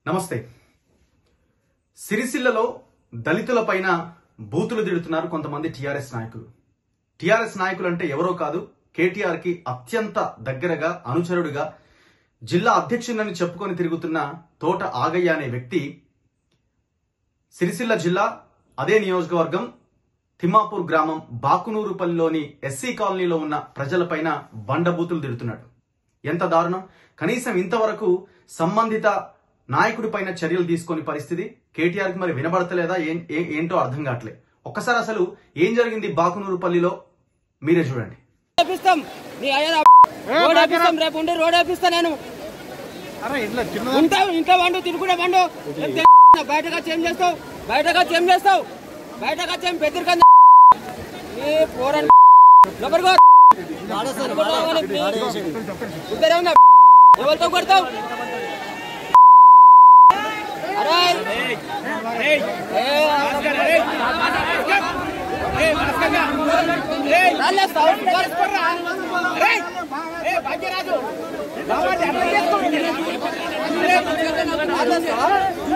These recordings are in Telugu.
నమస్తే సిరిసిల్లలో దళితులపైన బూతులు తిడుతున్నారు కొంతమంది టీఆర్ఎస్ నాయకులు టీఆర్ఎస్ నాయకులు అంటే ఎవరో కాదు కేటీఆర్ కి అత్యంత దగ్గరగా అనుచరుడిగా జిల్లా అధ్యక్షుడిని చెప్పుకొని తిరుగుతున్న తోట ఆగయ్య అనే వ్యక్తి సిరిసిల్ల జిల్లా అదే నియోజకవర్గం తిమ్మాపూర్ గ్రామం బాకునూరుపల్లిలోని ఎస్సీ కాలనీలో ఉన్న ప్రజలపైన బండబూతులు తిడుతున్నాడు ఎంత దారుణం కనీసం ఇంతవరకు సంబంధిత నాయకుడి పైన చర్యలు తీసుకొని పరిస్థితి కేటీఆర్ కి మరి వినబడతలేదా ఏం- ఏ- ఏంటో అర్థం కావట్లే ఒక్కసారి అసలు ఏం జరిగింది బాకునూరుపల్లిలో మీరే చూడండి వేపిస్తాం నీ అయ్యా రోడ్ వేపిస్తాం రేపు ఉండి రోడ్ వేపిస్తా నేను ఉంటావు ఇంట్లో వండు తిరుగుడే వండు బయటకు వచ్చి ఏం చేస్తావు బయటకు వచ్చి ఏం చేస్తావు బయటకు వచ్చి ఏం బెదిరిక నీ పోరని లోపలికో. ఇద్దరే ఉన్నా ఎవరితో కొడతావు అరే ఏ, రాలేస్తావు? రాలేస్తావా?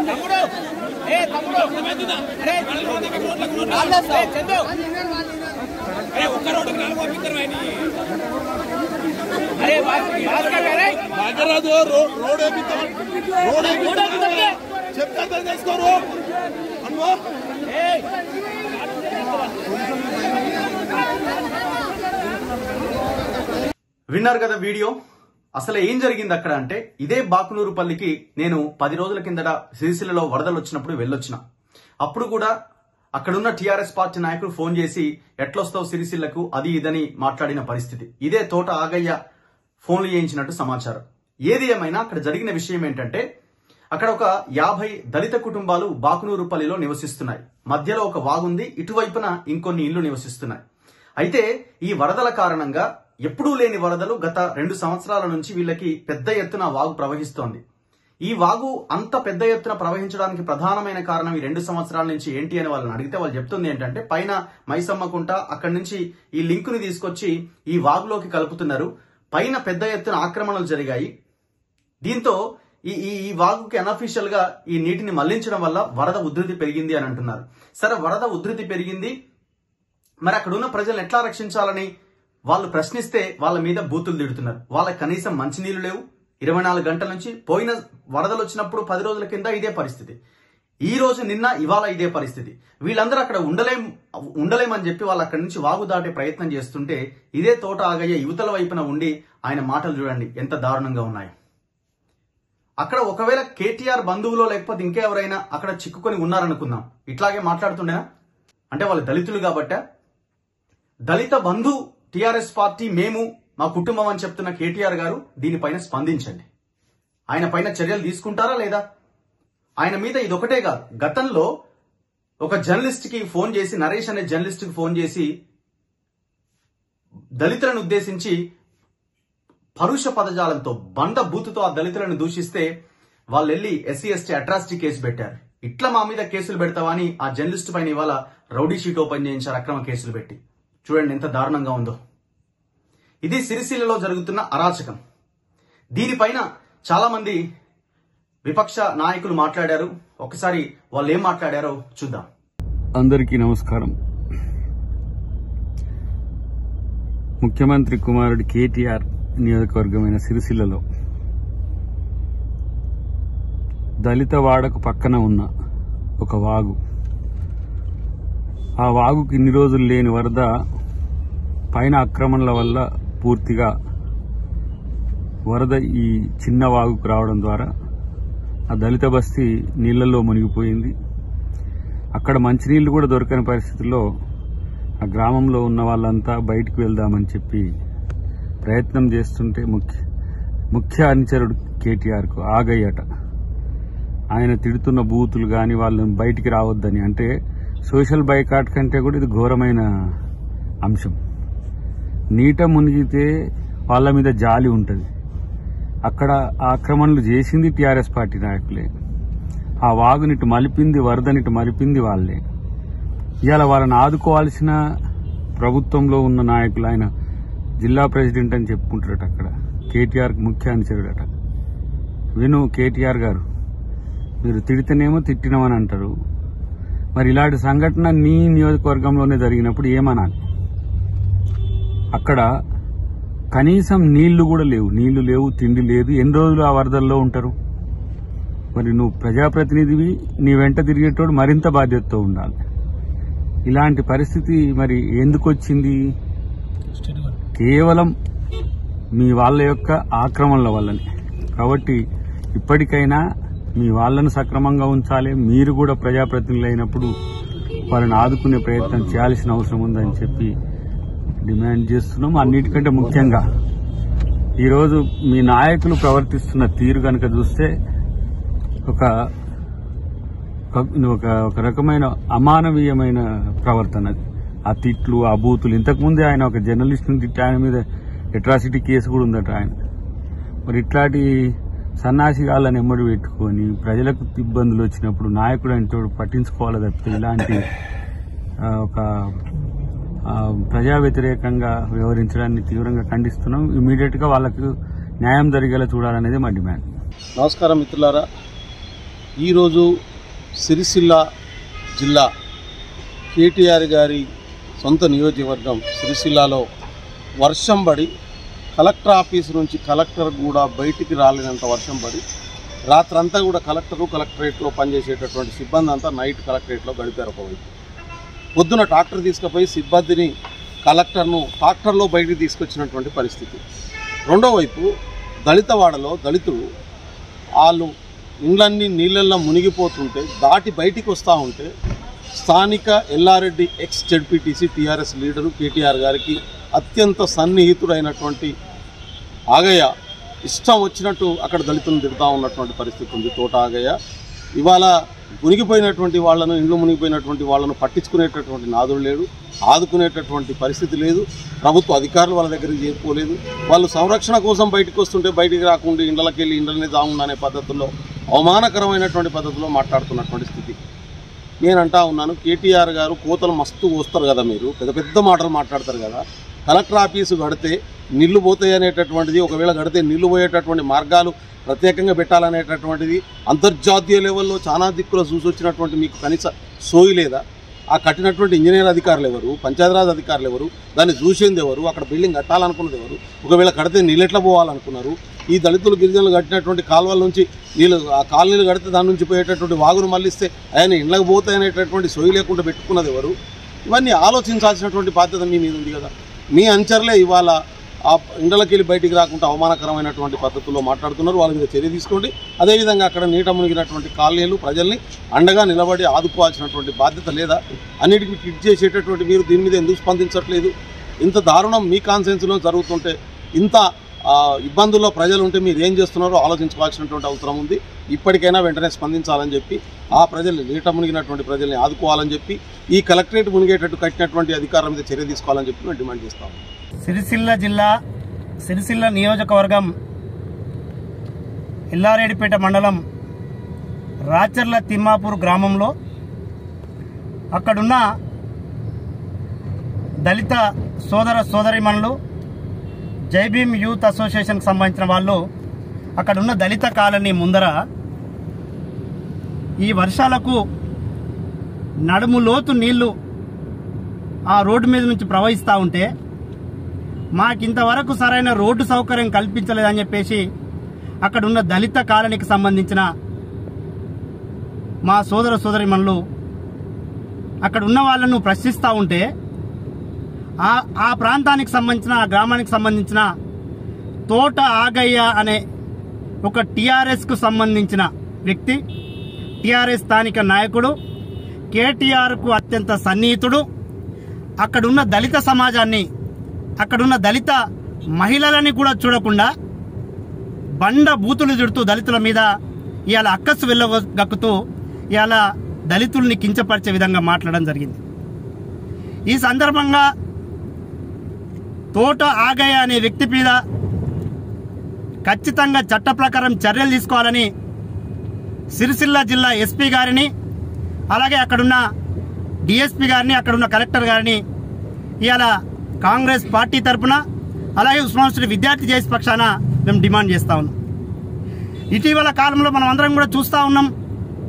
రాలేస్తావు? నాగరాజు రో- రోడ్ వేపిద్దాం. రోడ్ వేపిద్దాం. చెప్తే అర్థం చేసుకోరు అన్వా విన్నారు కదా వీడియో అసలు ఏం జరిగింది అక్కడ అంటే ఇదే బాకునూరుపల్లికి నేను పది రోజుల కిందట సిరిసిల్లలో వరదలు వచ్చినప్పుడు వెళ్ళొచ్చిన అప్పుడు కూడా అక్కడున్న టీఆర్ఎస్ పార్టీ నాయకులు ఫోన్ చేసి ఎట్లొస్తావు సిరిసిల్లకు అది ఇదని మాట్లాడిన పరిస్థితి ఇదే తోట ఆగయ్య ఫోన్లు చేయించినట్టు సమాచారం ఏది ఏమైనా అక్కడ జరిగిన విషయం ఏంటంటే అక్కడ ఒక యాభై దళిత కుటుంబాలు బాకునూరుపల్లిలో నివసిస్తున్నాయి మధ్యలో ఒక వాగుంది ఇటువైపున ఇంకొన్ని ఇళ్లు నివసిస్తున్నాయి అయితే ఈ వరదల కారణంగా ఎప్పుడూ లేని వరదలు గత రెండు సంవత్సరాల నుంచి వీళ్ళకి పెద్ద ఎత్తున వాగు ప్రవహిస్తోంది ఈ వాగు అంత పెద్ద ఎత్తున ప్రవహించడానికి ప్రధానమైన కారణం ఈ రెండు సంవత్సరాల నుంచి ఏంటి అని వాళ్ళని అడిగితే వాళ్ళు చెప్తుంది ఏంటంటే పైన మైసమ్మకుంట అక్కడి నుంచి ఈ లింక్ ని తీసుకొచ్చి ఈ వాగులోకి కలుపుతున్నారు పైన పెద్ద ఎత్తున ఆక్రమణలు జరిగాయి దీంతో ఈ ఈ ఈ వాగుకి అనఫీషియల్ గా ఈ నీటిని మళ్లించడం వల్ల వరద ఉధృతి పెరిగింది అని అంటున్నారు సరే వరద ఉధృతి పెరిగింది మరి అక్కడ ఉన్న ప్రజలను ఎట్లా రక్షించాలని వాళ్ళు ప్రశ్నిస్తే వాళ్ళ మీద బూతులు తిడుతున్నారు వాళ్ళకి కనీసం మంచినీళ్లు లేవు ఇరవై నాలుగు గంటల నుంచి పోయిన వరదలు వచ్చినప్పుడు పది రోజుల కింద ఇదే పరిస్థితి ఈ రోజు నిన్న ఇవాళ ఇదే పరిస్థితి వీళ్ళందరూ అక్కడ ఉండలేం ఉండలేమని చెప్పి వాళ్ళు అక్కడి నుంచి వాగు దాటే ప్రయత్నం చేస్తుంటే ఇదే తోట ఆగయ్య యువతల వైపున ఉండి ఆయన మాటలు చూడండి ఎంత దారుణంగా ఉన్నాయి అక్కడ ఒకవేళ కేటీఆర్ బంధువులో లేకపోతే ఇంకెవరైనా అక్కడ చిక్కుకొని ఉన్నారనుకుందాం ఇట్లాగే మాట్లాడుతుండేనా అంటే వాళ్ళు దళితులు కాబట్ట దళిత బంధు టిఆర్ఎస్ పార్టీ మేము మా కుటుంబం అని చెప్తున్న కేటీఆర్ గారు దీనిపైన స్పందించండి ఆయన పైన చర్యలు తీసుకుంటారా లేదా ఆయన మీద ఇదొకటే కాదు గతంలో ఒక జర్నలిస్ట్ కి ఫోన్ చేసి నరేష్ అనే జర్నలిస్ట్ కి ఫోన్ చేసి దళితులను ఉద్దేశించి పరుష పదజాలంతో బండ బూతుతో ఆ దళితులను దూషిస్తే వాళ్ళు వెళ్ళి ఎస్సీ ఎస్టీ అట్రాసిటీ కేసు పెట్టారు ఇట్లా మా మీద కేసులు పెడతావా అని ఆ జర్నలిస్ట్ పైన ఇవాళ రౌడీ షీట్ ఓపెన్ చేయించారు అక్రమ కేసులు పెట్టి చూడండి ఎంత దారుణంగా ఉందో ఇది సిరిసిల్లలో జరుగుతున్న అరాచకం దీనిపైన చాలా మంది విపక్ష నాయకులు మాట్లాడారు ఒకసారి వాళ్ళు ఏం మాట్లాడారో చూద్దాం అందరికీ నమస్కారం ముఖ్యమంత్రి కుమారుడు కేటీఆర్ నియోజకవర్గమైన సిరిసిల్లలో దళిత వాడకు పక్కన ఉన్న ఒక వాగు ఆ వాగుకి ఇన్ని రోజులు లేని వరద పైన ఆక్రమణల వల్ల పూర్తిగా వరద ఈ చిన్న వాగుకు రావడం ద్వారా ఆ దళిత బస్తీ నీళ్లలో మునిగిపోయింది అక్కడ మంచినీళ్లు కూడా దొరకని పరిస్థితుల్లో ఆ గ్రామంలో ఉన్న వాళ్ళంతా బయటకు వెళ్దామని చెప్పి ప్రయత్నం చేస్తుంటే ముఖ్య ముఖ్య అనుచరుడు కేటీఆర్కు ఆగయ్యట ఆయన తిడుతున్న బూతులు కానీ వాళ్ళని బయటికి రావద్దని అంటే సోషల్ బైకాట్ కంటే కూడా ఇది ఘోరమైన అంశం నీట మునిగితే వాళ్ళ మీద జాలి ఉంటుంది అక్కడ ఆక్రమణలు చేసింది టీఆర్ఎస్ పార్టీ నాయకులే ఆ వాగునిటు మలిపింది వరదనిటు మలిపింది వాళ్ళే ఇవాళ వాళ్ళని ఆదుకోవాల్సిన ప్రభుత్వంలో ఉన్న నాయకులు ఆయన జిల్లా ప్రెసిడెంట్ అని చెప్పుకుంటారట అక్కడ కేటీఆర్ ముఖ్య అనుచరుడట విను కేటీఆర్ గారు మీరు తిడితేనేమో తిట్టినామని అంటారు మరి ఇలాంటి సంఘటన నీ నియోజకవర్గంలోనే జరిగినప్పుడు ఏమనాలి అక్కడ కనీసం నీళ్లు కూడా లేవు నీళ్లు లేవు తిండి లేదు ఎన్ని రోజులు ఆ వరదల్లో ఉంటారు మరి నువ్వు ప్రజాప్రతినిధివి నీ వెంట తిరిగేటోడు మరింత బాధ్యతతో ఉండాలి ఇలాంటి పరిస్థితి మరి ఎందుకు వచ్చింది కేవలం మీ వాళ్ళ యొక్క ఆక్రమణల వల్లనే కాబట్టి ఇప్పటికైనా మీ వాళ్ళను సక్రమంగా ఉంచాలి మీరు కూడా ప్రజాప్రతినిధులు అయినప్పుడు వాళ్ళని ఆదుకునే ప్రయత్నం చేయాల్సిన అవసరం ఉందని చెప్పి డిమాండ్ చేస్తున్నాం అన్నిటికంటే ముఖ్యంగా ఈరోజు మీ నాయకులు ప్రవర్తిస్తున్న తీరు కనుక చూస్తే ఒక ఒక ఒక రకమైన అమానవీయమైన ప్రవర్తన అది ఆ తిట్లు ఆ బూతులు ఇంతకుముందే ఆయన ఒక జర్నలిస్ట్ని తిట్టి ఆయన మీద అట్రాసిటీ కేసు కూడా ఉందట ఆయన మరి ఇట్లాంటి సన్నాసిగాళ్ళని ఎమ్మడి పెట్టుకొని ప్రజలకు ఇబ్బందులు వచ్చినప్పుడు నాయకుడు అంటే పట్టించుకోవాలి తప్పితే ఇలాంటి ఆ, ఒక ఆ, ప్రజా వ్యతిరేకంగా వ్యవహరించడాన్ని తీవ్రంగా ఖండిస్తున్నాం ఇమీడియట్ గా వాళ్ళకు న్యాయం జరిగేలా చూడాలనేది మా డిమాండ్ నమస్కారం మిత్రులారా ఈరోజు సిరిసిల్ల జిల్లా కేటీఆర్ గారి సొంత నియోజకవర్గం సిరిసిల్లాలో వర్షం పడి కలెక్టర్ ఆఫీస్ నుంచి కలెక్టర్ కూడా బయటికి రాలేనంత వర్షం పడి రాత్రంతా కూడా కలెక్టరు కలెక్టరేట్లో పనిచేసేటటువంటి సిబ్బంది అంతా నైట్ కలెక్టరేట్లో గడిపారు ఒకవైపు పొద్దున ట్రాక్టర్ తీసుకుపోయి సిబ్బందిని కలెక్టర్ను ట్రాక్టర్లో బయటికి తీసుకొచ్చినటువంటి పరిస్థితి రెండో వైపు దళితవాడలో దళితులు వాళ్ళు ఇండ్లన్నీ నీళ్ళల్లో మునిగిపోతుంటే దాటి బయటికి వస్తూ ఉంటే స్థానిక Yellareddy ex ZPTC TRS leader KTR గారికి అత్యంత సన్నిహితుడైనటువంటి ఆగయ్య ఇష్టం వచ్చినట్టు అక్కడ దళితులను తిడతా ఉన్నటువంటి పరిస్థితి ఉంది తోట ఆగయ్య ఇవాళ మునిగిపోయినటువంటి వాళ్ళను ఇండ్లు మునిగిపోయినటువంటి వాళ్ళను పట్టించుకునేటటువంటి నాదుడు లేడు ఆదుకునేటటువంటి పరిస్థితి లేదు ప్రభుత్వ అధికారులు వాళ్ళ దగ్గరికి చేరుకోలేదు వాళ్ళు సంరక్షణ కోసం బయటకు వస్తుంటే బయటికి రాకుండా ఇండ్లకి వెళ్ళి ఇండ్లని దాముండా అనే పద్ధతుల్లో అవమానకరమైనటువంటి పద్ధతిలో మాట్లాడుతున్నటువంటి స్థితి నేను అంటా ఉన్నాను కేటీఆర్ గారు కోతలు మస్తు వస్తారు కదా మీరు పెద్ద పెద్ద మాటలు మాట్లాడతారు కదా కలెక్టర్ ఆఫీసు గడితే నీళ్లు పోతాయి అనేటటువంటిది ఒకవేళ గడితే నీళ్లు పోయేటటువంటి మార్గాలు ప్రత్యేకంగా పెట్టాలనేటటువంటిది అంతర్జాతీయ లెవెల్లో చాలా దిక్కులో చూసి వచ్చినటువంటి మీకు కనీస సోయి లేదా ఆ కట్టినటువంటి ఇంజనీర్ అధికారులు ఎవరు పంచాయతీరాజ్ అధికారులు ఎవరు దాన్ని చూసేది ఎవరు అక్కడ బిల్డింగ్ కట్టాలనుకున్నది ఎవరు ఒకవేళ కడితే నీళ్ళు ఎట్లా పోవాలనుకున్నారు ఈ దళితులు గిరిజనులు కట్టినటువంటి కాలువల నుంచి నీళ్ళు ఆ కాలనీలు కడితే దాని నుంచి పోయేటటువంటి వాగును మళ్ళిస్తే ఆయన ఇళ్ళకి పోతాయనేటటువంటి సొయ్యి లేకుండా పెట్టుకున్నది ఎవరు ఇవన్నీ ఆలోచించాల్సినటువంటి బాధ్యత మీ మీద ఉంది కదా మీ అంచర్లే ఇవాళ ఆ ఇండ్లకి వెళ్ళి బయటికి రాకుండా అవమానకరమైనటువంటి పద్ధతుల్లో మాట్లాడుతున్నారు వాళ్ళ మీద చర్య తీసుకోండి అదేవిధంగా అక్కడ నీట మునిగినటువంటి కాలనీలు ప్రజల్ని అండగా నిలబడి ఆదుకోవాల్సినటువంటి బాధ్యత లేదా అన్నిటికీ కిట్ చేసేటటువంటి మీరు దీని మీద ఎందుకు స్పందించట్లేదు ఇంత దారుణం మీ కాన్సెన్స్లో జరుగుతుంటే ఇంత ఆ, ఇబ్బందుల్లో ప్రజలు ఉంటే మీరు ఏం చేస్తున్నారో ఆలోచించుకోవాల్సినటువంటి అవసరం ఉంది ఇప్పటికైనా వెంటనే స్పందించాలని చెప్పి ఆ ప్రజల్ని నీట మునిగినటువంటి ప్రజల్ని ఆదుకోవాలని చెప్పి ఈ కలెక్టరేట్ మునిగేటట్టు కట్టినటువంటి అధికారుల మీద చర్య తీసుకోవాలని చెప్పి మేము డిమాండ్ చేస్తాము సిరిసిల్ల జిల్లా సిరిసిల్ల నియోజకవర్గం ఎల్లారెడ్డిపేట మండలం రాచర్ల తిమ్మాపూర్ గ్రామంలో అక్కడున్న దళిత సోదర సోదరిమణులు జైభీమ్ యూత్ అసోసియేషన్కి సంబంధించిన వాళ్ళు అక్కడున్న దళిత కాలనీ ముందర ఈ వర్షాలకు నడుము లోతు నీళ్లు ఆ రోడ్డు మీద నుంచి ప్రవహిస్తూ ఉంటే మాకింతవరకు సరైన రోడ్డు సౌకర్యం కల్పించలేదని చెప్పేసి అక్కడ ఉన్న దళిత కాలనీకి సంబంధించిన మా సోదర సోదరిమణులు అక్కడ ఉన్న వాళ్ళను ప్రశ్నిస్తూ ఉంటే ఆ ఆ ప్రాంతానికి సంబంధించిన ఆ గ్రామానికి సంబంధించిన తోట ఆగయ్య అనే ఒక టీఆర్ఎస్కు సంబంధించిన వ్యక్తి టీఆర్ఎస్ స్థానిక నాయకుడు కేటీఆర్కు అత్యంత సన్నిహితుడు అక్కడున్న దళిత సమాజాన్ని అక్కడున్న దళిత మహిళలని కూడా చూడకుండా బండ బూతులు చుడుతూ దళితుల మీద ఇవాళ అక్కసు వెళ్ళగక్కుతూ ఇవాళ దళితుల్ని కించపరిచే విధంగా మాట్లాడడం జరిగింది ఈ సందర్భంగా తోట ఆగయ్య అనే వ్యక్తి మీద ఖచ్చితంగా చట్ట ప్రకారం చర్యలు తీసుకోవాలని సిరిసిల్ల జిల్లా ఎస్పీ గారిని అలాగే అక్కడున్న డిఎస్పీ గారిని అక్కడున్న కలెక్టర్ గారిని ఇవాళ కాంగ్రెస్ పార్టీ తరపున అలాగే ఉస్మాన్ విద్యార్థి చేసి పక్షాన మేము డిమాండ్ చేస్తా ఉన్నాం ఇటీవల కాలంలో మనం అందరం కూడా చూస్తూ ఉన్నాం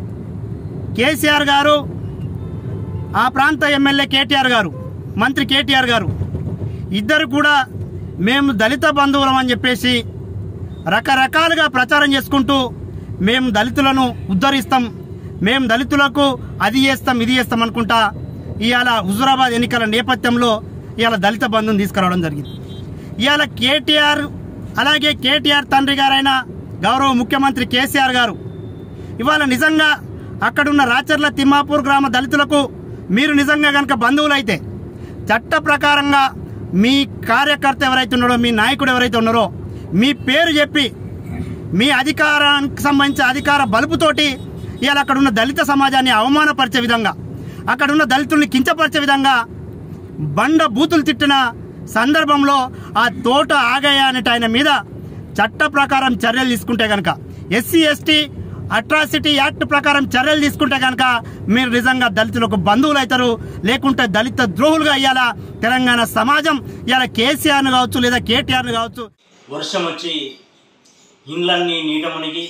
కేసీఆర్ గారు ఆ ప్రాంత ఎమ్మెల్యే కేటీఆర్ గారు మంత్రి కేటీఆర్ గారు ఇద్దరు కూడా మేము దళిత బంధువులం అని చెప్పేసి రకరకాలుగా ప్రచారం చేసుకుంటూ మేము దళితులను ఉద్ధరిస్తాం మేము దళితులకు అది చేస్తాం ఇది చేస్తాం అనుకుంటా ఇవాళ హుజురాబాద్ ఎన్నికల నేపథ్యంలో ఇవాళ దళిత బంధుని తీసుకురావడం జరిగింది ఇవాళ కేటీఆర్ అలాగే కేటీఆర్ తండ్రి గారైన గౌరవ ముఖ్యమంత్రి కేసీఆర్ గారు ఇవాళ నిజంగా అక్కడున్న రాచర్ల తిమ్మాపూర్ గ్రామ దళితులకు మీరు నిజంగా కనుక బంధువులైతే చట్ట ప్రకారంగా మీ కార్యకర్త ఎవరైతే ఉన్నారో మీ నాయకుడు ఎవరైతే ఉన్నారో మీ పేరు చెప్పి మీ అధికారానికి సంబంధించిన అధికార బలుపుతోటి ఇవాళ అక్కడున్న దళిత సమాజాన్ని అవమానపరిచే విధంగా అక్కడున్న దళితుల్ని కించపరిచే విధంగా బండ బూతులు తిట్టిన సందర్భంలో ఆ తోట ఆగయ్య అనేట ఆయన మీద చట్ట ప్రకారం చర్యలు తీసుకుంటే కనుక ఎస్సీ ఎస్టీ అట్రాసిటీ యాక్ట్ ప్రకారం చర్యలు తీసుకుంటే కనుక మీరు నిజంగా దళితులకు బంధువులు అవుతారు లేకుంటే దళిత ద్రోహులుగా ఇవాళ తెలంగాణ సమాజం ఇవాళ కేసీఆర్ను కావచ్చు లేదా కేటీఆర్ను కావచ్చు వర్షం వచ్చి ఇండ్లన్నీ నీట మునిగి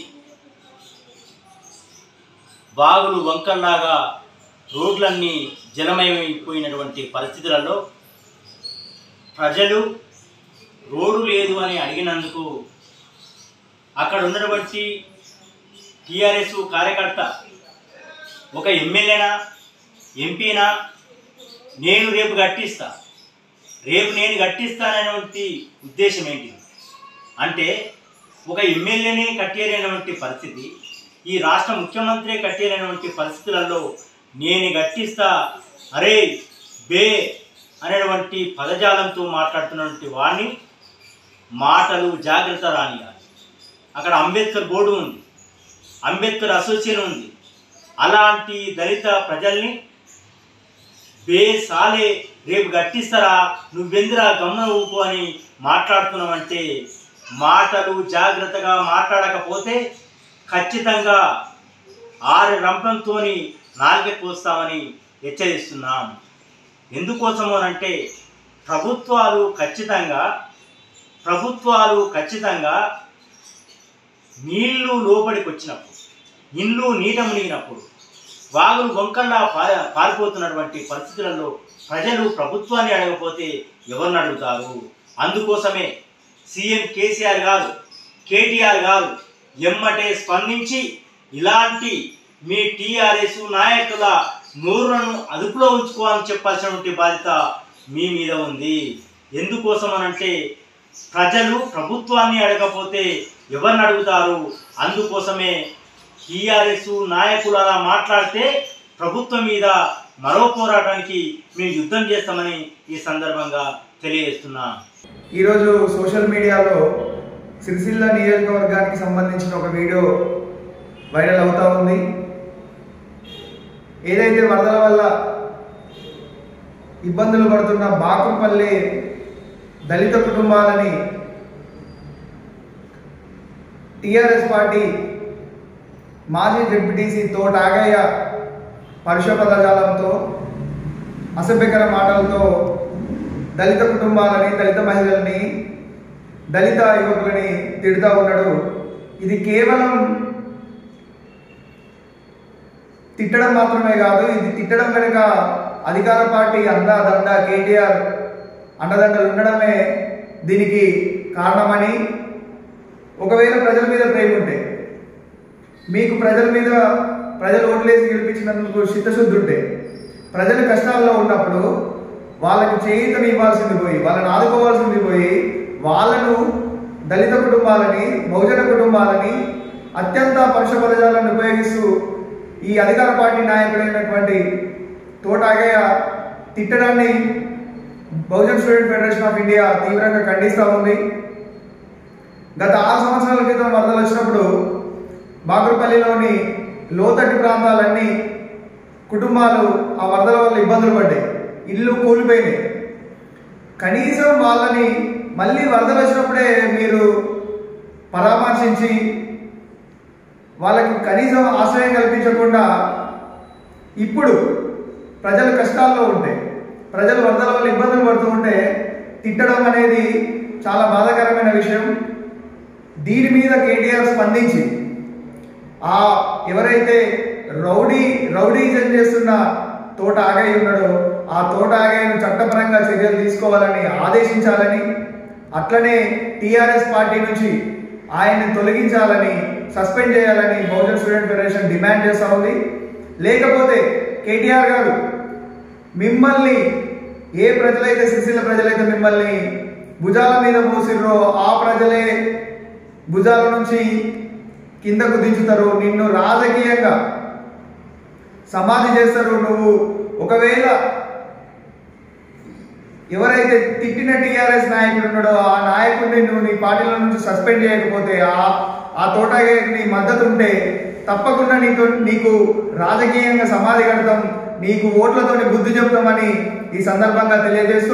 బాగులు వంకల్లాగా రోడ్లన్నీ జలమయమైపోయినటువంటి పరిస్థితులలో ప్రజలు రోడ్డు లేదు అని అడిగినందుకు అక్కడ ఉన్నటువంటి టీఆర్ఎస్ కార్యకర్త ఒక ఎమ్మెల్యేనా ఎంపీనా నేను రేపు కట్టిస్తా రేపు నేను కట్టిస్తాననేటువంటి ఉద్దేశం ఏంటి అంటే ఒక ఎమ్మెల్యేనే కట్టేయలేనటువంటి పరిస్థితి ఈ రాష్ట్ర ముఖ్యమంత్రి కట్టేయలేనటువంటి పరిస్థితులలో నేను కట్టిస్తా అరే బే అనేటువంటి పదజాలంతో మాట్లాడుతున్నటువంటి వాడిని మాటలు జాగ్రత్త రానియాలి అక్కడ అంబేద్కర్ బోర్డు ఉంది అంబేద్కర్ అసోసియేషన్ ఉంది అలాంటి దళిత ప్రజల్ని బేసాలే రేపు గట్టిస్తారా నువ్వెందురా గమనం ఊపు అని మాట్లాడుతున్నావంటే మాటలు జాగ్రత్తగా మాట్లాడకపోతే ఖచ్చితంగా ఆరు రంపంతో నాలుగే పోస్తామని హెచ్చరిస్తున్నాం ఎందుకోసము అంటే ప్రభుత్వాలు ఖచ్చితంగా ప్రభుత్వాలు ఖచ్చితంగా నీళ్లు లోపలికి వచ్చినప్పుడు ఇల్లు నీట మునిగినప్పుడు వాగులు వంకల్లా పార పారిపోతున్నటువంటి పరిస్థితులలో ప్రజలు ప్రభుత్వాన్ని అడగకపోతే ఎవరిని అడుగుతారు అందుకోసమే సీఎం కేసీఆర్ గారు కేటీఆర్ గారు ఎమ్మటే స్పందించి ఇలాంటి మీ టీఆర్ఎస్ నాయకుల నోరులను అదుపులో ఉంచుకోవాలని చెప్పాల్సినటువంటి బాధ్యత మీ మీద ఉంది ఎందుకోసం అనంటే ప్రజలు ప్రభుత్వాన్ని అడగకపోతే ఎవరిని అడుగుతారు అందుకోసమే టీఆర్ఎస్ నాయకులు అలా మాట్లాడితే ప్రభుత్వం మీద మరో పోరాటానికి మేము యుద్ధం చేస్తామని ఈ సందర్భంగా తెలియజేస్తున్నా ఈరోజు సోషల్ మీడియాలో సిరిసిల్ల నియోజకవర్గానికి సంబంధించిన ఒక వీడియో వైరల్ అవుతా ఉంది ఏదైతే వరదల వల్ల ఇబ్బందులు పడుతున్న బాకుపల్లి దళిత కుటుంబాలని టిఆర్ఎస్ పార్టీ మాజీ డిప్యూటీసీ తోటాగయ్య పరుష పదజాలంతో అసభ్యకర మాటలతో దళిత కుటుంబాలని దళిత మహిళల్ని దళిత యువకులని తిడుతూ ఉన్నాడు ఇది కేవలం తిట్టడం మాత్రమే కాదు ఇది తిట్టడం కనుక అధికార పార్టీ అందా దండ కేటీఆర్ అండదండలు ఉండడమే దీనికి కారణమని ఒకవేళ ప్రజల మీద ప్రేమ ఉంటే మీకు ప్రజల మీద ప్రజలు ఓట్లేసి గెలిపించినందుకు చిత్తశుద్ధి ఉంటే ప్రజలు కష్టాల్లో ఉన్నప్పుడు వాళ్ళకి చేయితని ఇవ్వాల్సింది పోయి వాళ్ళని ఆదుకోవాల్సింది పోయి వాళ్ళను దళిత కుటుంబాలని బహుజన కుటుంబాలని అత్యంత పరుష పదజాలను ఉపయోగిస్తూ ఈ అధికార పార్టీ నాయకుడైనటువంటి తోటాగయ్య తిట్టడాన్ని Bahujan student federation of India తీవ్రంగా ఖండిస్తూ ఉంది గత ఆరు సంవత్సరాల క్రితం వరదలు వచ్చినప్పుడు బాగురుపల్లిలోని లోతట్టు ప్రాంతాలన్నీ కుటుంబాలు ఆ వరదల వల్ల ఇబ్బందులు పడ్డాయి ఇల్లు కూలిపోయినాయి కనీసం వాళ్ళని మళ్ళీ వరదలు వచ్చినప్పుడే మీరు పరామర్శించి వాళ్ళకి కనీసం ఆశ్రయం కల్పించకుండా ఇప్పుడు ప్రజలు కష్టాల్లో ఉంటే ప్రజలు వరదల వల్ల ఇబ్బందులు పడుతూ ఉంటే తిట్టడం అనేది చాలా బాధాకరమైన విషయం దీని మీద కేటీఆర్ స్పందించి ఆ ఎవరైతే రౌడీ రౌడీజం చేస్తున్న తోట ఆగయ్య ఉన్నాడో ఆ తోట ఆగయ్యను చట్టపరంగా చర్యలు తీసుకోవాలని ఆదేశించాలని అట్లనే టీఆర్ఎస్ పార్టీ నుంచి ఆయన్ని తొలగించాలని సస్పెండ్ చేయాలని బహుజన్ స్టూడెంట్ ఫెడరేషన్ డిమాండ్ చేస్తా ఉంది లేకపోతే కేటీఆర్ గారు మిమ్మల్ని ఏ ప్రజలైతే సిరిసిల్ల ప్రజలైతే మిమ్మల్ని భుజాల మీద మోసిర్రో ఆ ప్రజలే భుజాల నుంచి కిందకు దించుతారు నిన్ను రాజకీయంగా సమాధి చేస్తారు నువ్వు ఒకవేళ ఎవరైతే తిట్టిన టీఆర్ఎస్ నాయకుడు ఉన్నాడో ఆ నాయకుడిని నువ్వు నీ పార్టీల నుంచి సస్పెండ్ చేయకపోతే ఆ ఆ తోటగే నీ మద్దతు ఉంటే తప్పకుండా నీతో నీకు రాజకీయంగా సమాధి కడతాం నీకు ఓట్లతోని బుద్ధి చెప్తామని ఈ సందర్భంగా తెలియజేస్తూ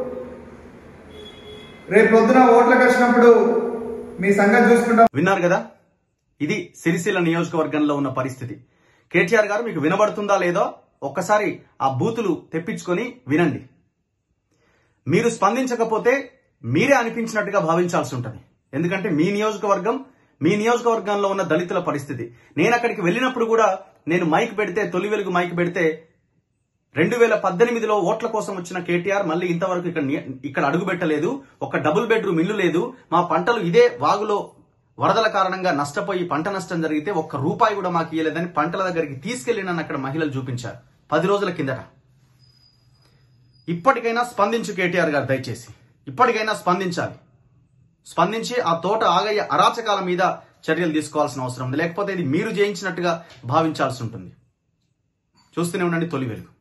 రేపు పొద్దున ఓట్లకు వచ్చినప్పుడు మీ సంగతి చూసుకుంటాం విన్నారు కదా ఇది సిరిసిల్ల నియోజకవర్గంలో ఉన్న పరిస్థితి కేటీఆర్ గారు మీకు వినబడుతుందా లేదో ఒక్కసారి ఆ బూతులు తెప్పించుకొని వినండి మీరు స్పందించకపోతే మీరే అనిపించినట్టుగా భావించాల్సి ఉంటుంది ఎందుకంటే మీ నియోజకవర్గం మీ నియోజకవర్గంలో ఉన్న దళితుల పరిస్థితి నేను అక్కడికి వెళ్ళినప్పుడు కూడా నేను మైక్ పెడితే తొలి వెలుగు మైక్ పెడితే రెండు వేల పద్దెనిమిదిలో ఓట్ల కోసం వచ్చిన కేటీఆర్ మళ్ళీ ఇంతవరకు ఇక్కడ ని- ఇక్కడ అడుగు పెట్టలేదు ఒక డబుల్ బెడ్రూమ్ ఇల్లు లేదు మా పంటలు ఇదే వాగులో వరదల కారణంగా నష్టపోయి పంట నష్టం జరిగితే ఒక్క రూపాయి కూడా మాకు ఇవ్వలేదని పంటల దగ్గరికి తీసుకెళ్లి నన్ను అక్కడ మహిళలు చూపించారు పది రోజుల కిందట ఇప్పటికైనా స్పందించు కేటీఆర్ గారు దయచేసి ఇప్పటికైనా స్పందించాలి స్పందించి ఆ తోట ఆగయ్య అరాచకాల మీద చర్యలు తీసుకోవాల్సిన అవసరం ఉంది లేకపోతే ఇది మీరు జయించినట్టుగా భావించాల్సి ఉంటుంది చూస్తూనే ఉండండి తొలి వెలుగు